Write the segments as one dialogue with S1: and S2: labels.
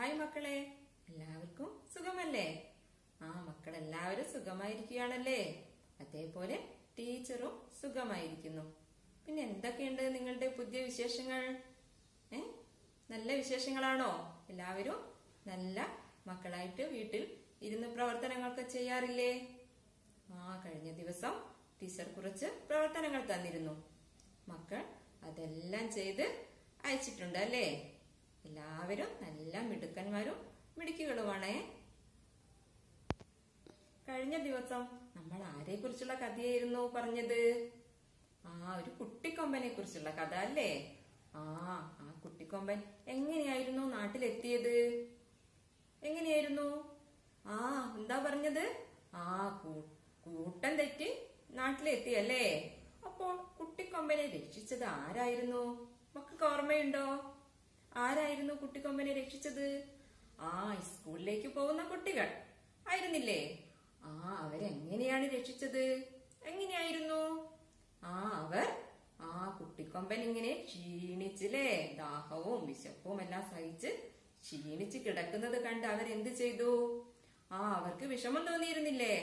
S1: hi മക്കളെ എല്ലാവർക്കും സുഖമല്ലേ ആ മക്കളെല്ലാവരും സുഖമായിരിക്കുകയാണല്ലേ അതേപോലെ ടീച്ചറും സുഖമായിരിക്കുന്നു പിന്നെ എന്തൊക്കെയുണ്ട് നിങ്ങളുടെ പുതിയ വിശേഷങ്ങൾ ഏ നല്ല വിശേഷങ്ങളാണോ എല്ലാവരും നല്ല മക്കളായിട്ട് വീട്ടിൽ ഇരുന്ന് പ്രവർത്തനങ്ങളൊക്കെ ചെയ്യാറില്ലേ ആ കഴിഞ്ഞ ദിവസം ടീച്ചർ കുറച്ച് പ്രവർത്തനങ്ങൾ തന്നിരുന്നു മക്കൾ അതെല്ലാം ചെയ്ത് അയച്ചിട്ടുണ്ട് അല്ലേ എല്ലാവരും നല്ല മിടുക്കന്മാരും മിടുക്കികളുമാണേ കഴിഞ്ഞ ദിവസം നമ്മൾ ആരെ കുറിച്ചുള്ള കഥയായിരുന്നു പറഞ്ഞത് ആ ഒരു കുട്ടിക്കൊമ്പനെ കുറിച്ചുള്ള കഥ അല്ലേ ആ ആ കുട്ടിക്കൊമ്പൻ എങ്ങനെയായിരുന്നു നാട്ടിലെത്തിയത് എങ്ങനെയായിരുന്നു ആ എന്താ പറഞ്ഞത് ആ കൂ- കൂട്ടം തെറ്റി നാട്ടിലെത്തി അല്ലേ അപ്പോൾ കുട്ടിക്കൊമ്പനെ രക്ഷിച്ചത് ആരായിരുന്നു മക്കൾക്ക് ഓർമ്മയുണ്ടോ ആരായിരുന്നു കുട്ടിക്കൊമ്പനെ രക്ഷിച്ചത് ആ സ്കൂളിലേക്ക് പോകുന്ന കുട്ടികൾ ആയിരുന്നില്ലേ ആ അവരെങ്ങനെയാണ് രക്ഷിച്ചത് എങ്ങനെയായിരുന്നു ആ അവർ ആ കുട്ടിക്കൊമ്പൻ ഇങ്ങനെ ക്ഷീണിച്ചില്ലേ ദാഹവും വിശപ്പും എല്ലാം സഹിച്ച് ക്ഷീണിച്ച് കിടക്കുന്നത് കണ്ട് അവർ എന്ത് ചെയ്തു ആ അവർക്ക് വിഷമം തോന്നിയിരുന്നില്ലേ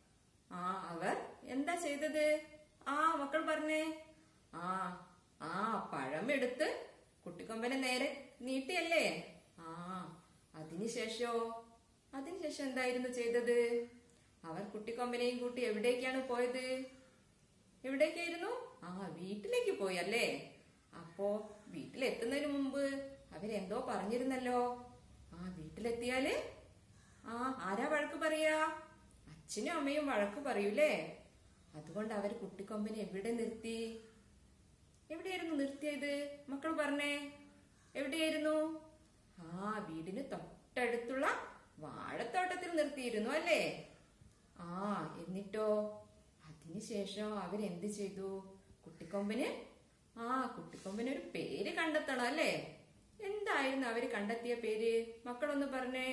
S1: ആ അവർ എന്താ ചെയ്തത് ആ മക്കൾ പറഞ്ഞേ ആ ആ പഴമെടുത്ത് കുട്ടിക്കൊമ്പനെ നേരെ നീട്ടിയല്ലേ ആ അതിനുശേഷോ അതിനുശേഷം എന്തായിരുന്നു ചെയ്തത് അവർ കുട്ടിക്കൊമ്പനെയും കൂട്ടി എവിടേക്കാണ് പോയത് എവിടേക്കായിരുന്നു ആ വീട്ടിലേക്ക് പോയി അല്ലേ അപ്പോ വീട്ടിലെത്തുന്നതിന് മുമ്പ് അവരെന്തോ പറഞ്ഞിരുന്നല്ലോ ആ വീട്ടിലെത്തിയാല് ആ ആരാ വഴക്ക് പറയാ അച്ഛനും അമ്മയും വഴക്ക് പറയൂലേ അതുകൊണ്ട് അവർ കുട്ടിക്കൊമ്പനെ എവിടെ നിർത്തി എവിടെയായിരുന്നു നിർത്തിയത് മക്കൾ പറഞ്ഞേ എവിടെയായിരുന്നു ആ വീടിന് തൊട്ടടുത്തുള്ള വാഴത്തോട്ടത്തിൽ നിർത്തിയിരുന്നു അല്ലേ ആ എന്നിട്ടോ അതിനുശേഷം അവരെന്ത് ചെയ്തു കുട്ടിക്കൊമ്പന് ആ കുട്ടിക്കൊമ്പന് ഒരു പേര് കണ്ടെത്തണം അല്ലേ എന്തായിരുന്നു അവര് കണ്ടെത്തിയ പേര് മക്കളൊന്ന് പറഞ്ഞേ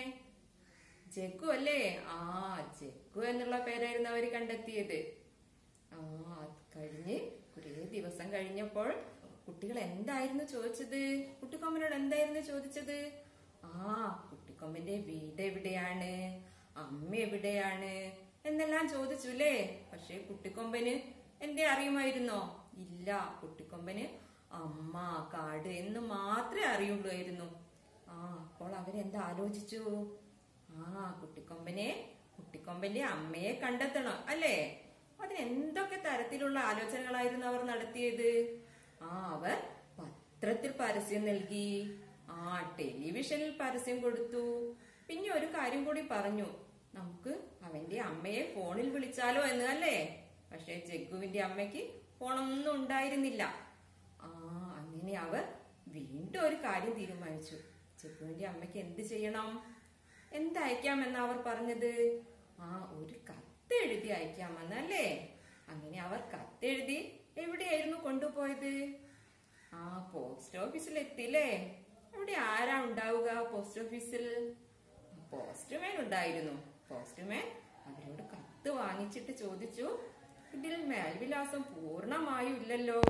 S1: ജഗ്ഗു അല്ലേ ആ ജഗ്ഗു എന്നുള്ള പേരായിരുന്നു അവര് കണ്ടെത്തിയത് ആ അത് കഴിഞ്ഞ് കുറേ ദിവസം കഴിഞ്ഞപ്പോൾ കുട്ടികൾ എന്തായിരുന്നു ചോദിച്ചത് കുട്ടിക്കൊമ്പനോട് എന്തായിരുന്നു ചോദിച്ചത് ആ കുട്ടിക്കൊമ്പന്റെ വീട് എവിടെയാണ് അമ്മ എവിടെയാണ് എന്നെല്ലാം ചോദിച്ചു അല്ലേ പക്ഷെ കുട്ടിക്കൊമ്പന് എന്തേ അറിയുമായിരുന്നോ ഇല്ല കുട്ടിക്കൊമ്പന് അമ്മ കാട് എന്ന് മാത്രമേ അറിയുള്ളൂയിരുന്നു ആ അപ്പോൾ അവരെന്താ ആലോചിച്ചു ആ കുട്ടിക്കൊമ്പനെ കുട്ടിക്കൊമ്പന്റെ അമ്മയെ കണ്ടെത്തണം അല്ലേ അതിന് എന്തൊക്കെ തരത്തിലുള്ള ആലോചനകളായിരുന്നു അവർ നടത്തിയത് ആ അവർ പത്രത്തിൽ പരസ്യം നൽകി ആ ടെലിവിഷനിൽ പരസ്യം കൊടുത്തു പിന്നെ ഒരു കാര്യം കൂടി പറഞ്ഞു നമുക്ക് അവന്റെ അമ്മയെ ഫോണിൽ വിളിച്ചാലോ എന്ന് അല്ലേ പക്ഷെ ജഗ്ഗുവിന്റെ അമ്മയ്ക്ക് ഫോണൊന്നും ഉണ്ടായിരുന്നില്ല ആ അങ്ങനെ അവർ വീണ്ടും ഒരു കാര്യം തീരുമാനിച്ചു ജഗ്ഗുവിന്റെ അമ്മയ്ക്ക് എന്ത് ചെയ്യണം എന്തയക്കാമെന്ന് അവർ പറഞ്ഞത് ആ ഒരു കത്ത് എഴുതി അയക്കാമെന്ന് അല്ലേ അങ്ങനെ അവർ കത്തെഴുതി എവിടെയായിരുന്നു കൊണ്ടുപോയത് ആ പോസ്റ്റ് ഓഫീസിൽ എത്തിയില്ലേ അവിടെ ആരാ ഉണ്ടാവുക പോസ്റ്റ് ഓഫീസിൽ പോസ്റ്റ്മാൻ ഉണ്ടായിരുന്നു പോസ്റ്റ്മാൻ അവരോട് കത്ത് വാങ്ങിച്ചിട്ട് ചോദിച്ചു ഇതിൽ മേൽവിലാസം പൂർണ്ണമായും ഇല്ലല്ലോ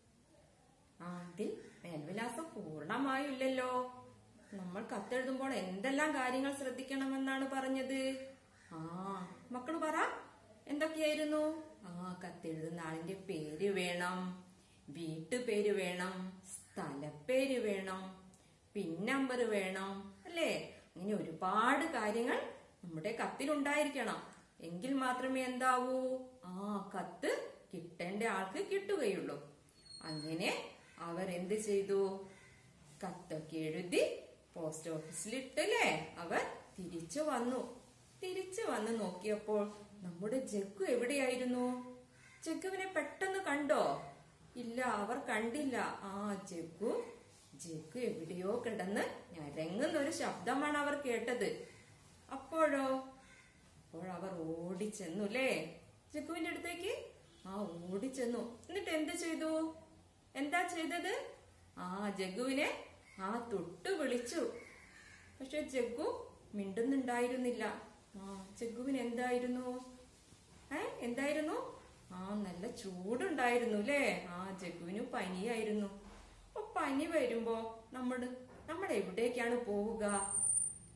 S1: ആ അതിൽ മേൽവിലാസം പൂർണ്ണമായും ഇല്ലല്ലോ നമ്മൾ കത്തെഴുതുമ്പോൾ എന്തെല്ലാം കാര്യങ്ങൾ ശ്രദ്ധിക്കണമെന്നാണ് പറഞ്ഞത് ആ മക്കള് പറ എന്തൊക്കെയായിരുന്നു ആ കത്തെഴുതുന്ന ആളിന്റെ പേര് വേണം വീട്ടുപേര് വേണം സ്ഥലപ്പേര് വേണം പിൻ നമ്പർ വേണം അല്ലേ അങ്ങനെ ഒരുപാട് കാര്യങ്ങൾ നമ്മുടെ കത്തിലുണ്ടായിരിക്കണം എങ്കിൽ മാത്രമേ എന്താവൂ ആ കത്ത് കിട്ടേണ്ട ആൾക്ക് കിട്ടുകയുള്ളൂ അങ്ങനെ അവർ എന്ത് ചെയ്തു കത്തൊക്കെ എഴുതി പോസ്റ്റ് ഓഫീസിലിട്ടല്ലേ അവർ തിരിച്ചു വന്നു തിരിച്ചു വന്ന് നോക്കിയപ്പോൾ നമ്മുടെ ജഗ്ഗു എവിടെയായിരുന്നു ജഗ്ഗുവിനെ പെട്ടെന്ന് കണ്ടോ ഇല്ല അവർ കണ്ടില്ല ആ ജഗ്ഗു ജഗ്ഗു എവിടെയോ കിടന്ന് ഞരങ്ങുന്ന ഒരു ശബ്ദമാണ് അവർ കേട്ടത് അപ്പോഴോ അപ്പോൾ അവർ ഓടിച്ചെന്നു അല്ലേ ജഗ്ഗുവിന്റെ അടുത്തേക്ക് ആ ഓടിച്ചെന്നു എന്നിട്ട് എന്ത് ചെയ്തു എന്താ ചെയ്തത് ആ ജഗ്ഗുവിനെ ആ തൊട്ട് വിളിച്ചു പക്ഷെ ജഗ്ഗു മിണ്ടുന്നുണ്ടായിരുന്നില്ല ആ ജഗ്ഗുവിന് എന്തായിരുന്നു ഏ എന്തായിരുന്നു ആ നല്ല ചൂടുണ്ടായിരുന്നു അല്ലേ ആ ജഗ്ഗുവിന് പനിയായിരുന്നു അപ്പൊ പനി വരുമ്പോ നമ്മൾ നമ്മൾ എവിടേക്കാണ് പോവുക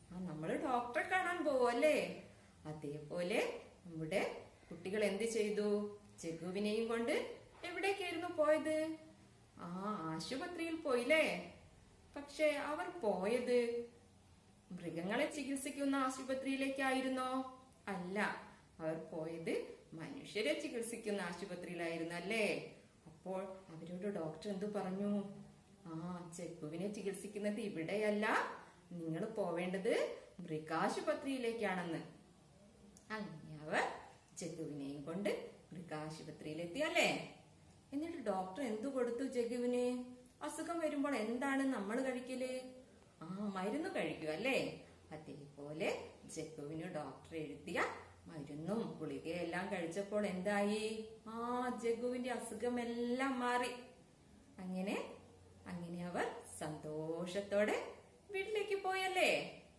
S1: ആ നമ്മള് ഡോക്ടറെ കാണാൻ പോവല്ലേ അതേപോലെ നമ്മുടെ കുട്ടികൾ എന്ത് ചെയ്തു ജഗുവിനെയും കൊണ്ട് എവിടേക്കായിരുന്നു പോയത് ആ ആശുപത്രിയിൽ പോയില്ലേ പക്ഷെ അവർ പോയത് മൃഗങ്ങളെ ചികിത്സിക്കുന്ന ആശുപത്രിയിലേക്കായിരുന്നോ അല്ല അവർ പോയത് മനുഷ്യരെ ചികിത്സിക്കുന്ന ആശുപത്രിയിലായിരുന്നു അല്ലേ അപ്പോൾ അവരോട് ഡോക്ടർ എന്തു പറഞ്ഞു ആ ചെക്കുവിനെ ചികിത്സിക്കുന്നത് ഇവിടെയല്ല നിങ്ങൾ പോവേണ്ടത് മൃഗാശുപത്രിയിലേക്കാണെന്ന് അങ്ങനെ അവർ ജഗുവിനെയും കൊണ്ട് മൃഗാശുപത്രിയിലെത്തി അല്ലേ എന്നിട്ട് ഡോക്ടർ എന്തു കൊടുത്തു ജഗുവിന് അസുഖം വരുമ്പോൾ എന്താണ് നമ്മൾ കഴിക്കല് ആ മരുന്ന് കഴിക്കും അല്ലേ അതേപോലെ ജഗുവിന് ഡോക്ടർ എഴുതിയ മരുന്നും ഗുളികയെല്ലാം കഴിച്ചപ്പോൾ എന്തായി ആ ജഗുവിന്റെ അസുഖമെല്ലാം മാറി അങ്ങനെ അങ്ങനെ അവർ സന്തോഷത്തോടെ വീട്ടിലേക്ക് പോയല്ലേ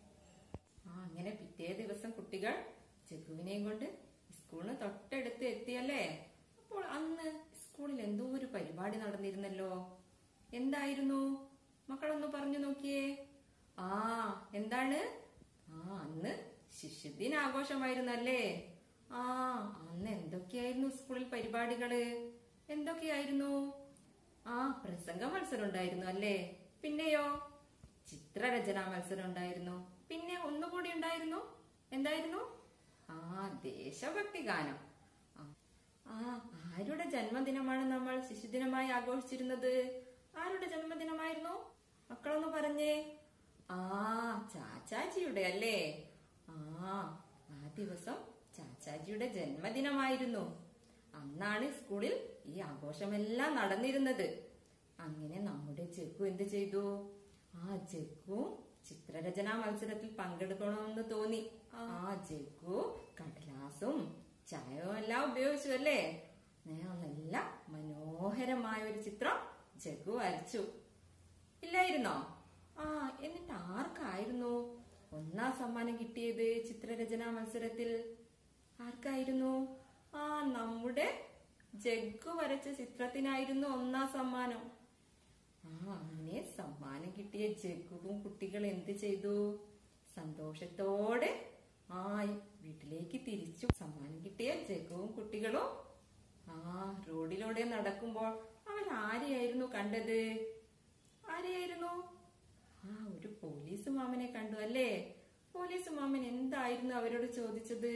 S1: ആ അങ്ങനെ പിറ്റേ ദിവസം കുട്ടികൾ ജഗുവിനെയും കൊണ്ട് സ്കൂളിന് തൊട്ടടുത്ത് എത്തിയല്ലേ അപ്പോൾ അന്ന് സ്കൂളിൽ എന്തോ ഒരു പരിപാടി നടന്നിരുന്നല്ലോ എന്തായിരുന്നു മക്കളൊന്ന് പറഞ്ഞു നോക്കിയേ ആ എന്താണ് ആ അന്ന് ശിശുദിന ആഘോഷമായിരുന്നല്ലേ ആ അന്ന് എന്തൊക്കെയായിരുന്നു സ്കൂളിൽ പരിപാടികള് എന്തൊക്കെയായിരുന്നു ആ പ്രസംഗ മത്സരം ഉണ്ടായിരുന്നു അല്ലേ പിന്നെയോ ചിത്രരചനാ മത്സരം ഉണ്ടായിരുന്നു പിന്നെ ഒന്നുകൂടി ഉണ്ടായിരുന്നു എന്തായിരുന്നു ആ ദേശഭക്തി ഗാനം ആ, ആ ആരുടെ ജന്മദിനമാണ് നമ്മൾ ശിശുദിനമായി ആഘോഷിച്ചിരുന്നത് ആരുടെ ജന്മദിനമായിരുന്നു മക്കളൊന്ന് പറഞ്ഞേ ആ ചാച്ചാജിയുടെ അല്ലേ ആ ആ ദിവസം ചാച്ചാജിയുടെ ജന്മദിനമായിരുന്നു അന്നാണ് സ്കൂളിൽ ഈ ആഘോഷമെല്ലാം നടന്നിരുന്നത് അങ്ങനെ നമ്മുടെ ചെക്കു എന്ത് ചെയ്തു ആ ചെക്കു ചിത്രരചനാ മത്സരത്തിൽ പങ്കെടുക്കണമെന്ന് തോന്നി ആ ജഗ്ഗു കടലാസും ചായവും എല്ലാം ഉപയോഗിച്ചു അല്ലേ ഞാൻ നല്ല മനോഹരമായ ഒരു ചിത്രം ജഗ്ഗു വരച്ചു ഇല്ലായിരുന്നോ ആ എന്നിട്ട് ആർക്കായിരുന്നു ഒന്നാം സമ്മാനം കിട്ടിയത് ചിത്രരചനാ മത്സരത്തിൽ ആർക്കായിരുന്നു ആ നമ്മുടെ ജഗ്ഗു വരച്ച ചിത്രത്തിനായിരുന്നു ഒന്നാം സമ്മാനം ആ അങ്ങനെ സമ്മാനം കിട്ടിയ ജഗ്ഗുവും കുട്ടികൾ എന്ത് ചെയ്തു സന്തോഷത്തോടെ ആ വീട്ടിലേക്ക് തിരിച്ചു സമ്മാനം കിട്ടിയ ജഗ്ഗുവും കുട്ടികളും ആ റോഡിലൂടെ നടക്കുമ്പോൾ അവർ ആരെയായിരുന്നു കണ്ടത് ആരെയായിരുന്നു ആ ഒരു പോലീസ് മാമനെ കണ്ടു അല്ലേ പോലീസ് മാമൻ എന്തായിരുന്നു അവരോട് ചോദിച്ചത്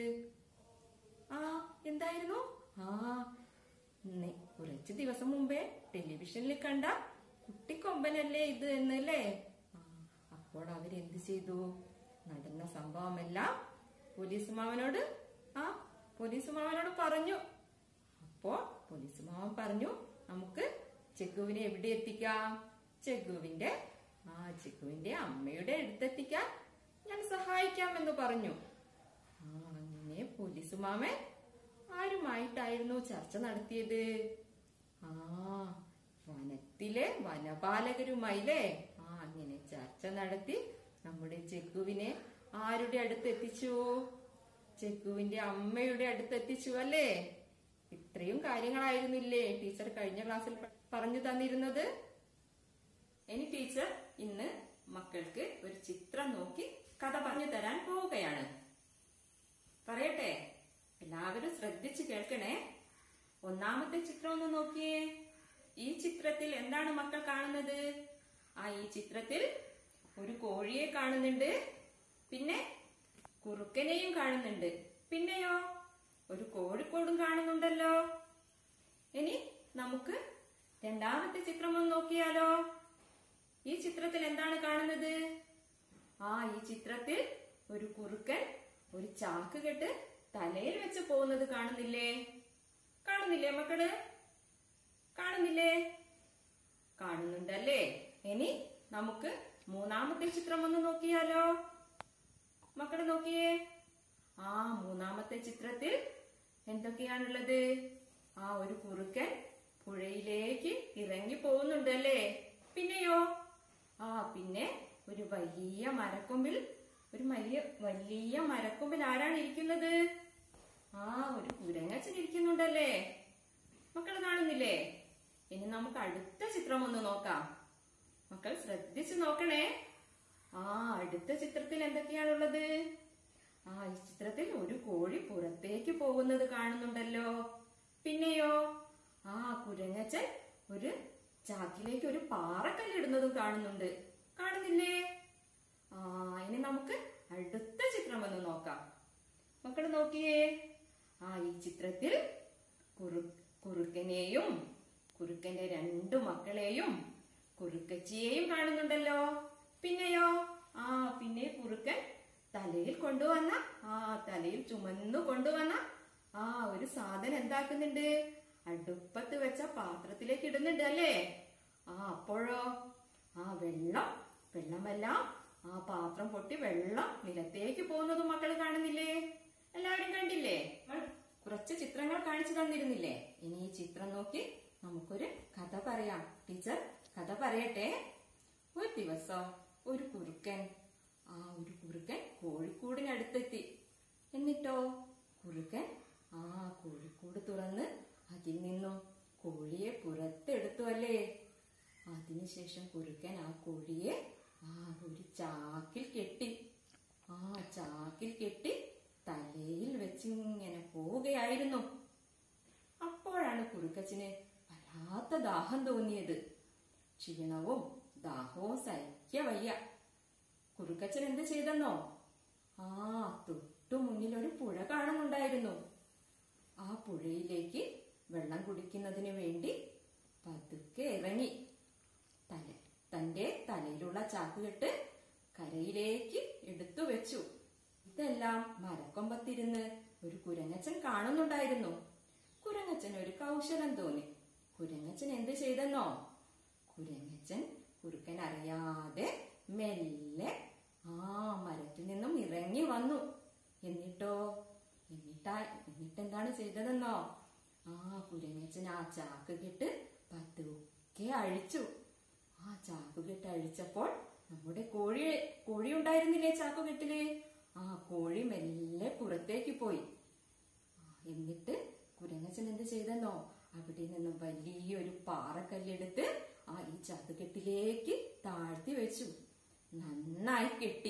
S1: ആ എന്തായിരുന്നു ആ നെ- കുറച്ച് ദിവസം മുമ്പേ ടെലിവിഷനിൽ കണ്ട കുട്ടിക്കൊമ്പനല്ലേ ഇത് എന്നല്ലേ ആ, അപ്പോൾ അവരെന്ത് ചെയ്തു നടന്ന സംഭവമെല്ലാം പോലീസ് മാമനോട് ആ പോലീസ് മാമനോട് പറഞ്ഞു അപ്പോൾ പോലീസ് മാമൻ പറഞ്ഞു നമുക്ക് ചെക്കുവിനെ എവിടെ എത്തിക്കാം ചെക്കുവിന്റെ ആ ചെക്കുവിന്റെ അമ്മയുടെ അടുത്തെത്തിക്കാൻ ഞാൻ സഹായിക്കാമെന്ന് പറഞ്ഞു ആ അങ്ങനെ പോലീസ് മാമൻ ആരുമായിട്ടായിരുന്നു ചർച്ച നടത്തിയത് ആ വനത്തിലെ വനപാലകരുമായില്ലേ ആ അങ്ങനെ ചർച്ച നടത്തി നമ്മുടെ ചെക്കുവിനെ ആരുടെ അടുത്ത് എത്തിച്ചു ചെക്കുവിന്റെ അമ്മയുടെ അടുത്ത് എത്തിച്ചു അല്ലേ ഇത്രയും കാര്യങ്ങളായിരുന്നില്ലേ ടീച്ചർ കഴിഞ്ഞ ക്ലാസ്സിൽ പ- പറഞ്ഞു തന്നിരുന്നത് ഇനി ടീച്ചർ ഇന്ന് മക്കൾക്ക് ഒരു ചിത്രം നോക്കി കഥ പറഞ്ഞു തരാൻ പോവുകയാണ് പറയട്ടെ എല്ലാവരും ശ്രദ്ധിച്ചു കേൾക്കണേ ഒന്നാമത്തെ ചിത്രം ഒന്ന് നോക്കിയേ ഈ ചിത്രത്തിൽ എന്താണ് മക്കൾ കാണുന്നത് ആ ഈ ചിത്രത്തിൽ ഒരു കോഴിയെ കാണുന്നുണ്ട് പിന്നെ കുറുക്കനെയും കാണുന്നുണ്ട് പിന്നെയോ ഒരു കോഴിക്കോടും കാണുന്നുണ്ടല്ലോ ഇനി നമുക്ക് രണ്ടാമത്തെ ചിത്രം ഒന്ന് നോക്കിയാലോ ഈ ചിത്രത്തിൽ എന്താണ് കാണുന്നത് ആ ഈ ചിത്രത്തിൽ ഒരു കുറുക്കൻ ഒരു ചാക്ക് കെട്ട് തലയിൽ വെച്ച് പോകുന്നത് കാണുന്നില്ലേ കാണുന്നില്ലേ മക്കള് കാണുന്നില്ലേ കാണുന്നുണ്ടല്ലേ ഇനി നമുക്ക് മൂന്നാമത്തെ ചിത്രം ഒന്ന് നോക്കിയാലോ മക്കള് നോക്കിയേ ആ മൂന്നാമത്തെ ചിത്രത്തിൽ എന്തൊക്കെയാണുള്ളത് ആ ഒരു കുറുക്കൻ പുഴയിലേക്ക് ഇറങ്ങി പോകുന്നുണ്ട് അല്ലേ പിന്നെയോ ആ പിന്നെ ഒരു വലിയ മരക്കൊമ്പിൽ ഒരു വലിയ വലിയ മരക്കൊമ്പിൽ ആരാണ് ഇരിക്കുന്നത് ആ ഒരു കുരങ്ങച്ചൻ ഇരിക്കുന്നുണ്ടല്ലേ മക്കൾ കാണുന്നില്ലേ ഇനി നമുക്ക് അടുത്ത ചിത്രം ഒന്ന് നോക്കാം മക്കൾ ശ്രദ്ധിച്ചു നോക്കണേ ആ അടുത്ത ചിത്രത്തിൽ എന്തൊക്കെയാണുള്ളത് ആ ഈ ചിത്രത്തിൽ ഒരു കോഴി പുറത്തേക്ക് പോകുന്നത് കാണുന്നുണ്ടല്ലോ പിന്നെയോ ആ കുരങ്ങച്ചൻ ഒരു ചാക്കിലേക്ക് ഒരു പാറക്കല്ലിടുന്നതും കാണുന്നുണ്ട് കാണുന്നില്ലേ ആ ഇനി നമുക്ക് അടുത്ത ചിത്രം ഒന്ന് നോക്കാം മക്കൾ നോക്കിയേ ആ ഈ ചിത്രത്തിൽ കുറു കുറുക്കനെയും കുറുക്കന്റെ രണ്ടു മക്കളെയും കുറുക്കച്ചിയെയും കാണുന്നുണ്ടല്ലോ പിന്നെയോ ആ പിന്നെ കുറുക്കൻ തലയിൽ കൊണ്ടുവന്ന ആ തലയിൽ ചുമന്നു കൊണ്ടുവന്ന ആ ഒരു സാധനം എന്താക്കുന്നുണ്ട് അടുപ്പത്ത് വെച്ച പാത്രത്തിലേക്ക് ഇടുന്നുണ്ട് അല്ലേ ആ അപ്പോഴോ ആ വെള്ളം വെള്ളമെല്ലാം ആ പാത്രം പൊട്ടി വെള്ളം നിലത്തേക്ക് പോകുന്നത് മക്കൾ കാണുന്നില്ലേ എല്ലാവരും കണ്ടില്ലേ നമ്മൾ കുറച്ച് ചിത്രങ്ങൾ കാണിച്ചു തന്നിരുന്നില്ലേ ഇനി ഈ ചിത്രം നോക്കി നമുക്കൊരു കഥ പറയാം ടീച്ചർ കഥ പറയട്ടെ ഒരു ദിവസം ഒരു കുറുക്കൻ ആ ഒരു കുറുക്കൻ കോഴിക്കൂടിനടുത്തെത്തി എന്നിട്ടോ കുറുക്കൻ ആ കോഴിക്കൂട് തുറന്ന് അതിൽ നിന്നും കോഴിയെ പുറത്തെടുത്തു അല്ലേ അതിനുശേഷം കുറുക്കൻ ആ കോഴിയെ ആ ഒരു ചാക്കിൽ കെട്ടി ആ ചാക്കിൽ കെട്ടി തലയിൽ വെച്ചിങ്ങനെ പോവുകയായിരുന്നു അപ്പോഴാണ് കുറുക്കച്ചിന് വല്ലാത്ത ദാഹം തോന്നിയത് ക്ഷീണവും ദാഹവും സഹിക്ക വയ്യ കുറുക്കച്ചൻ എന്ത് ചെയ്തെന്നോ ആ തൊട്ടു മുന്നിൽ ഒരു പുഴ കാണുന്നുണ്ടായിരുന്നു ആ പുഴയിലേക്ക് വെള്ളം കുടിക്കുന്നതിന് വേണ്ടി പതുക്കെ ഇറങ്ങി തല തന്റെ തലയിലുള്ള ചാക്കുകെട്ട് കരയിലേക്ക് എടുത്തു വെച്ചു ഇതെല്ലാം മരക്കൊമ്പത്തിരുന്ന് ഒരു കുരങ്ങച്ചൻ കാണുന്നുണ്ടായിരുന്നു കുരങ്ങച്ചൻ ഒരു കൗശലം തോന്നി കുരങ്ങച്ചൻ എന്ത് ചെയ്തെന്നോ കുരങ്ങച്ചൻ കുറുക്കൻ അറിയാതെ മെല്ലെ ആ മരത്തിൽ നിന്നും ഇറങ്ങി വന്നു എന്നിട്ടോ എന്നിട്ടാ എന്നിട്ടെന്താണ് ചെയ്തതെന്നോ ആ കുരങ്ങച്ചൻ ആ ചാക്ക് കെട്ട് പതുക്കെ അഴിച്ചു ആ ചാക്കുകെട്ട് അഴിച്ചപ്പോൾ നമ്മുടെ കോഴി കോഴി ഉണ്ടായിരുന്നില്ലേ ചാക്കുകെട്ടില് ആ കോഴി മെല്ലെ പുറത്തേക്ക് പോയി ആ, എന്നിട്ട് കുരങ്ങച്ചൻ എന്ത് ചെയ്തെന്നോ അവിടെ നിന്നും വലിയൊരു പാറക്കല്ലെടുത്ത് ആ ഈ ചതുകെട്ടിലേക്ക് താഴ്ത്തി വെച്ചു നന്നായി കെട്ടി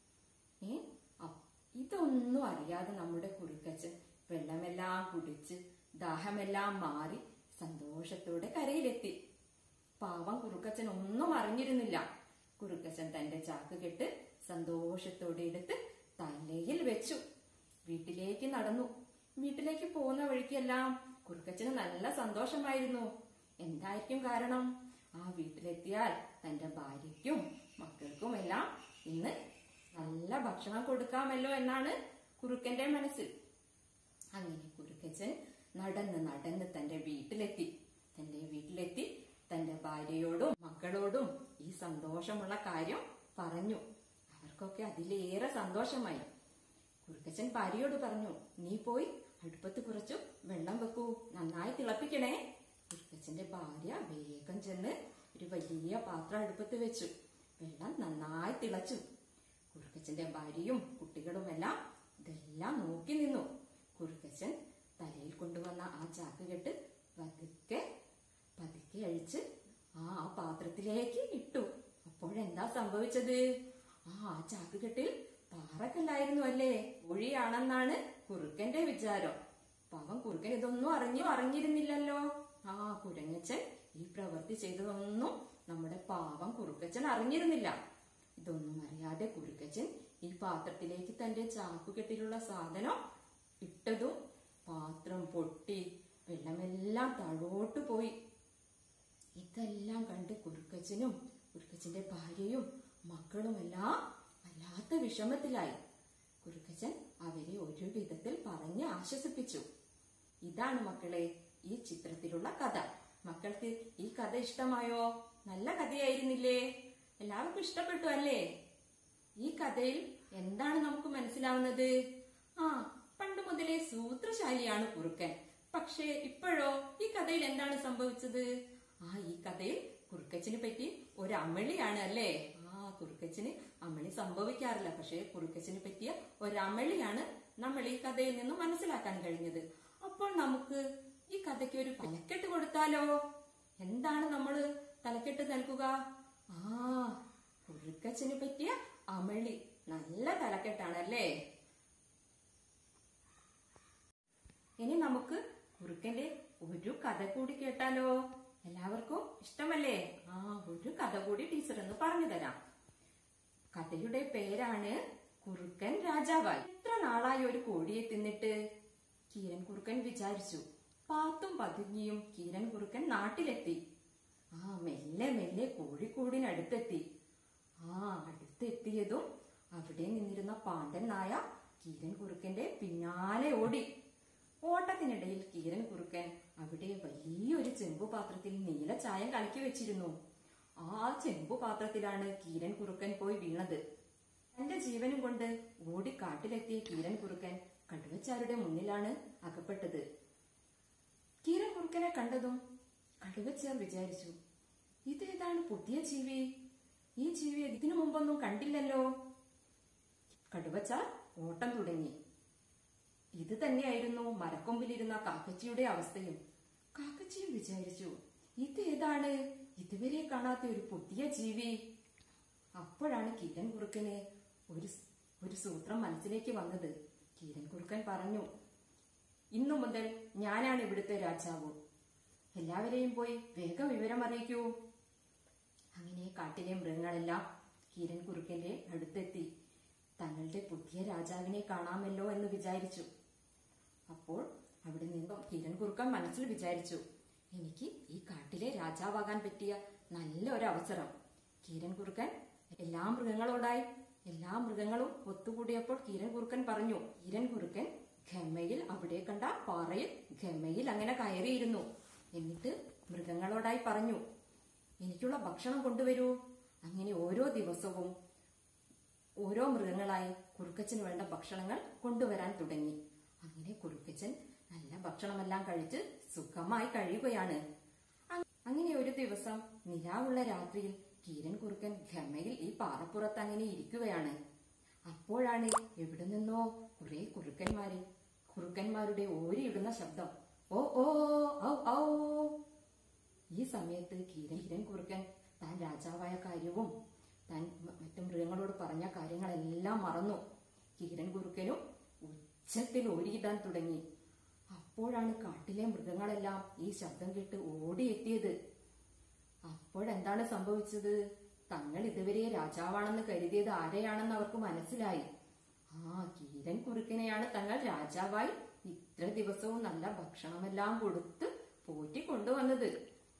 S1: ഏ അ- ഇതൊന്നും അറിയാതെ നമ്മുടെ കുറുക്കച്ചൻ വെള്ളമെല്ലാം കുടിച്ച് ദാഹമെല്ലാം മാറി സന്തോഷത്തോടെ കരയിലെത്തി പാവം കുറുക്കച്ചൻ ഒന്നും അറിഞ്ഞിരുന്നില്ല കുറുക്കച്ചൻ തന്റെ ചാക്ക് കെട്ട് സന്തോഷത്തോടെ എടുത്ത് തലയിൽ വെച്ചു വീട്ടിലേക്ക് നടന്നു വീട്ടിലേക്ക് പോകുന്ന വഴിക്കെല്ലാം കുറുക്കച്ചന് നല്ല സന്തോഷമായിരുന്നു എന്തായിരിക്കും കാരണം ആ വീട്ടിലെത്തിയാൽ തന്റെ ഭാര്യയ്ക്കും മക്കൾക്കും എല്ലാം ഇന്ന് നല്ല ഭക്ഷണം കൊടുക്കാമല്ലോ എന്നാണ് കുറുക്കന്റെ മനസ്സിൽ അങ്ങനെ കുറുക്കച്ചൻ നടന്ന് നടന്ന് തന്റെ വീട്ടിലെത്തി തന്റെ വീട്ടിലെത്തി തന്റെ ഭാര്യയോടും മക്കളോടും ഈ സന്തോഷമുള്ള കാര്യം പറഞ്ഞു അവർക്കൊക്കെ അതിലേറെ സന്തോഷമായി കുറുക്കച്ചൻ ഭാര്യയോട് പറഞ്ഞു നീ പോയി അടുപ്പത്ത് കുറച്ചു വെള്ളം വെക്കൂ നന്നായി തിളപ്പിക്കണേ കുറുക്കച്ചന്റെ ഭാര്യ വേഗം ചെന്ന് ഒരു വലിയ പാത്രം അടുപ്പത്ത് വെച്ചു വെള്ളം നന്നായി തിളച്ചു കുറുക്കച്ചന്റെ ഭാര്യയും കുട്ടികളുമെല്ലാം ഇതെല്ലാം നോക്കി നിന്നു കുറുക്കച്ചൻ തലയിൽ കൊണ്ടുവന്ന ആ ചാക്ക് കെട്ട് പതുക്കെ പതുക്കെ അഴിച്ച് ആ ആ പാത്രത്തിലേക്ക് ഇട്ടു അപ്പോഴെന്താ സംഭവിച്ചത് ആ ആ ചാക്കുകെട്ടിൽ പാറക്കല്ലായിരുന്നു അല്ലേ ഒഴിയാണെന്നാണ് കുറുക്കന്റെ വിചാരം പാവം കുറുക്കൻ ഇതൊന്നും അറിഞ്ഞു അറിഞ്ഞിരുന്നില്ലല്ലോ ആ കുരങ്ങച്ചൻ ഈ പ്രവൃത്തി ചെയ്തതൊന്നും നമ്മുടെ പാവം കുറുക്കച്ചൻ അറിഞ്ഞിരുന്നില്ല ഇതൊന്നും അറിയാതെ കുറുക്കച്ചൻ ഈ പാത്രത്തിലേക്ക് തന്റെ ചാക്കുകെട്ടിലുള്ള സാധനം ഇട്ടതും പാത്രം പൊട്ടി വെള്ളമെല്ലാം താഴോട്ട് പോയി ഇതെല്ലാം കണ്ട് കുറുക്കച്ചനും കുറുക്കച്ചന്റെ ഭാര്യയും മക്കളുമെല്ലാം വല്ലാത്ത വിഷമത്തിലായി കുറുക്കച്ചൻ അവരെ ഒരു വിധത്തിൽ പറഞ്ഞ് ആശ്വസിപ്പിച്ചു ഇതാണ് മക്കളെ ഈ ചിത്രത്തിലുള്ള കഥ മക്കൾക്ക് ഈ കഥ ഇഷ്ടമായോ നല്ല കഥയായിരുന്നില്ലേ എല്ലാവർക്കും ഇഷ്ടപ്പെട്ടു അല്ലേ ഈ കഥയിൽ എന്താണ് നമുക്ക് മനസ്സിലാവുന്നത് ആ പണ്ട് മുതലേ സൂത്രശാലിയാണ് കുറുക്കൻ പക്ഷേ ഇപ്പോഴോ ഈ കഥയിൽ എന്താണ് സംഭവിച്ചത് ആ ഈ കഥയിൽ കുറുക്കച്ചിനെ പറ്റി ഒരു അമളിയാണ് അല്ലേ ആ കുറുക്കച്ചിന് അമളി സംഭവിക്കാറില്ല പക്ഷേ കുറുക്കച്ചിനെ പറ്റിയ ഒരു അമളിയാണ് നമ്മൾ ഈ കഥയിൽ നിന്ന് മനസ്സിലാക്കാൻ കഴിഞ്ഞത് അപ്പോൾ നമുക്ക് ഈ കഥയ്ക്ക് ഒരു തലക്കെട്ട് കൊടുത്താലോ എന്താണ് നമ്മൾ തലക്കെട്ട് നൽകുക ആ കുറുക്കച്ചന് പറ്റിയ അമളി നല്ല തലക്കെട്ടാണല്ലേ ഇനി നമുക്ക് കുറുക്കന്റെ ഒരു കഥ കൂടി കേട്ടാലോ എല്ലാവർക്കും ഇഷ്ടമല്ലേ ആ ഒരു കഥ കൂടി ടീച്ചർ എന്ന് പറഞ്ഞു തരാം കഥയുടെ പേരാണ് കുറുക്കൻ രാജാവായി എത്ര നാളായി ഒരു കോഴിയെ തിന്നിട്ട് കീരൻ കുറുക്കൻ വിചാരിച്ചു പാത്തും പതുങ്ങിയും കീരൻ കുറുക്കൻ നാട്ടിലെത്തി ആ മെല്ലെ മെല്ലെ കോഴിക്കൂടിനടുത്തെത്തി ആ അടുത്തെത്തിയതും അവിടെ നിന്നിരുന്ന പാണ്ടൻ നായ കീരൻ കുറുക്കന്റെ പിന്നാലെ ഓടി ഓട്ടത്തിനിടയിൽ കീരൻ കുറുക്കൻ അവിടെ വലിയൊരു ചെമ്പു പാത്രത്തിൽ നീല ചായം കലക്കി വെച്ചിരുന്നു ആ ചെമ്പു പാത്രത്തിലാണ് കീരൻ കുറുക്കൻ പോയി വീണത് തന്റെ ജീവനും കൊണ്ട് ഓടി കാട്ടിലെത്തിയ കീരൻ കുറുക്കൻ കടുവച്ചാരുടെ മുന്നിലാണ് അകപ്പെട്ടത് കീരൻ കുറുക്കനെ കണ്ടതും കടുവച്ചാർ വിചാരിച്ചു ഇതേതാണ് പുതിയ ജീവി ഈ ജീവി ഇതിനു മുമ്പൊന്നും കണ്ടില്ലല്ലോ കടുവച്ചാർ ഓട്ടം തുടങ്ങി ഇത് തന്നെയായിരുന്നു മരക്കൊമ്പിലിരുന്ന കാക്കച്ചിയുടെ അവസ്ഥയും കാക്കച്ചിയും വിചാരിച്ചു ഇതേതാണ് ഇതുവരെ കാണാത്ത ഒരു പുതിയ ജീവി അപ്പോഴാണ് കിരൺ കുറുക്കന് ഒരു സ്- ഒരു സൂത്രം മനസ്സിലേക്ക് വന്നത് കിരൺ കുറുക്കൻ പറഞ്ഞു ഇന്നു മുതൽ ഞാനാണ് ഇവിടുത്തെ രാജാവ് എല്ലാവരെയും പോയി വേഗം വിവരം അറിയിക്കൂ അങ്ങനെ കാട്ടിലെ മൃഗങ്ങളെല്ലാം കിരൺ കുറുക്കന്റെ അടുത്തെത്തി തങ്ങളുടെ പുതിയ രാജാവിനെ കാണാമല്ലോ എന്ന് വിചാരിച്ചു അപ്പോൾ അവിടെ നിന്നും കിരൺ കുറുക്കൻ മനസ്സിൽ വിചാരിച്ചു എനിക്ക് ഈ കാട്ടിലെ രാജാവാകാൻ പറ്റിയ നല്ല ഒരു അവസരം കിരൺ കുറുക്കൻ എല്ലാ മൃഗങ്ങളോടായി എല്ലാ മൃഗങ്ങളും ഒത്തുകൂടിയപ്പോൾ കിരൺ കുറുക്കൻ പറഞ്ഞു കിരൺ കുറുക്കൻ ഖമ്മയിൽ അവിടെ കണ്ട പാറയിൽ ഖമ്മയിൽ അങ്ങനെ കയറിയിരുന്നു എന്നിട്ട് മൃഗങ്ങളോടായി പറഞ്ഞു എനിക്കുള്ള ഭക്ഷണം കൊണ്ടുവരൂ അങ്ങനെ ഓരോ ദിവസവും ഓരോ മൃഗങ്ങളായി കുറുക്കച്ചന് വേണ്ട ഭക്ഷണങ്ങൾ കൊണ്ടുവരാൻ തുടങ്ങി അങ്ങനെ കുറുക്കച്ചൻ നല്ല ഭക്ഷണമെല്ലാം കഴിച്ച് സുഖമായി കഴിയുകയാണ് അ- അങ്ങനെ ഒരു ദിവസം നിലാവുള്ള രാത്രിയിൽ കീരൻ കുറുക്കൻ ഖമയിൽ ഈ പാറപ്പുറത്ത് അങ്ങനെ ഇരിക്കുകയാണ് അപ്പോഴാണ് എവിടെ നിന്നോ കുറെ കുറുക്കന്മാര് കുറുക്കന്മാരുടെ ഓരിയിടുന്ന ശബ്ദം ഓ ഓ ഔ ഔ ഈ സമയത്ത് കീരൻ കീരൻ കുറുക്കൻ താൻ രാജാവായ കാര്യവും താൻ മ- മറ്റു മൃഗങ്ങളോട് പറഞ്ഞ കാര്യങ്ങളെല്ലാം മറന്നു കീരൻ കുറുക്കനും ഉച്ചത്തിൽ ഓരിയിടാൻ തുടങ്ങി അപ്പോഴാണ് കാട്ടിലെ മൃഗങ്ങളെല്ലാം ഈ ശബ്ദം കേട്ട് ഓടിയെത്തിയത് അപ്പോഴെന്താണ് സംഭവിച്ചത് തങ്ങൾ ഇതുവരെ രാജാവാണെന്ന് കരുതിയത് ആരെയാണെന്ന് അവർക്ക് മനസ്സിലായി ആ കീരൻ കുറുക്കനെയാണ് തങ്ങൾ രാജാവായി ഇത്ര ദിവസവും നല്ല ഭക്ഷണമെല്ലാം കൊടുത്ത് പോറ്റി കൊണ്ടുവന്നത്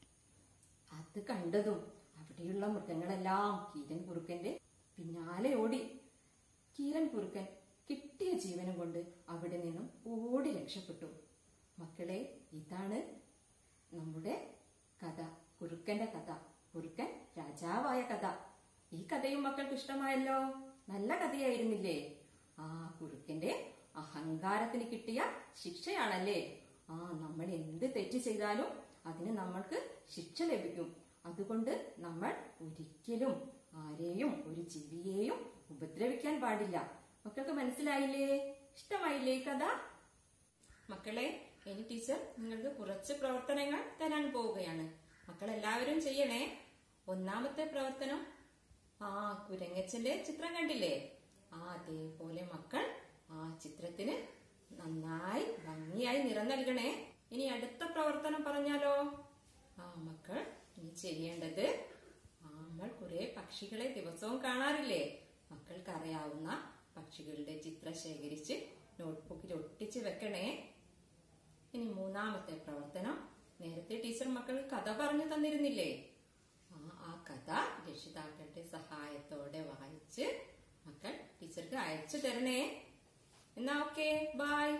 S1: അത് കണ്ടതും അവിടെയുള്ള മൃഗങ്ങളെല്ലാം കീരൻ കുറുക്കന്റെ പിന്നാലെ ഓടി കീരൻ കുറുക്കൻ കിട്ടിയ ജീവനും കൊണ്ട് അവിടെ നിന്നും ഓടി രക്ഷപ്പെട്ടു മക്കളെ ഇതാണ് നമ്മുടെ കഥ കുറുക്കന്റെ കഥ കുറുക്കൻ രാജാവായ കഥ ഈ കഥയും മക്കൾക്ക് ഇഷ്ടമായല്ലോ നല്ല കഥയായിരുന്നില്ലേ ആ കുറുക്കന്റെ അഹങ്കാരത്തിന് കിട്ടിയ ശിക്ഷയാണല്ലേ ആ നമ്മൾ എന്ത് തെറ്റ് ചെയ്താലും അതിന് നമ്മൾക്ക് ശിക്ഷ ലഭിക്കും അതുകൊണ്ട് നമ്മൾ ഒരിക്കലും ആരെയും ഒരു ജീവിയെയും ഉപദ്രവിക്കാൻ പാടില്ല മക്കൾക്ക് മനസ്സിലായില്ലേ ഇഷ്ടമായില്ലേ ഈ കഥ മക്കളെ ഇനി ടീച്ചർ നിങ്ങൾക്ക് കുറച്ച് പ്രവർത്തനങ്ങൾ തരാൻ പോവുകയാണ് മക്കൾ എല്ലാവരും ചെയ്യണേ ഒന്നാമത്തെ പ്രവർത്തനം ആ കുരങ്ങച്ചന്റെ ചിത്രം കണ്ടില്ലേ ആ അതേപോലെ മക്കൾ ആ ചിത്രത്തിന് നന്നായി ഭംഗിയായി നിറം നൽകണേ ഇനി അടുത്ത പ്രവർത്തനം പറഞ്ഞാലോ ആ മക്കൾ ഇനി ചെയ്യേണ്ടത് ആ, നമ്മൾ കുറെ പക്ഷികളെ ദിവസവും കാണാറില്ലേ മക്കൾക്ക് അറിയാവുന്ന പക്ഷികളുടെ ചിത്രം ശേഖരിച്ച് നോട്ട്ബുക്കിൽ ഒട്ടിച്ച് വെക്കണേ ഇനി മൂന്നാമത്തെ പ്രവർത്തനം നേരത്തെ ടീച്ചർ മക്കൾക്ക് കഥ പറഞ്ഞു തന്നിരുന്നില്ലേ ആ ആ കഥ രക്ഷിതാക്കളുടെ സഹായത്തോടെ വായിച്ച് മക്കൾ ടീച്ചർക്ക് അയച്ചു തരണേ എന്നാ ഓക്കെ ബൈ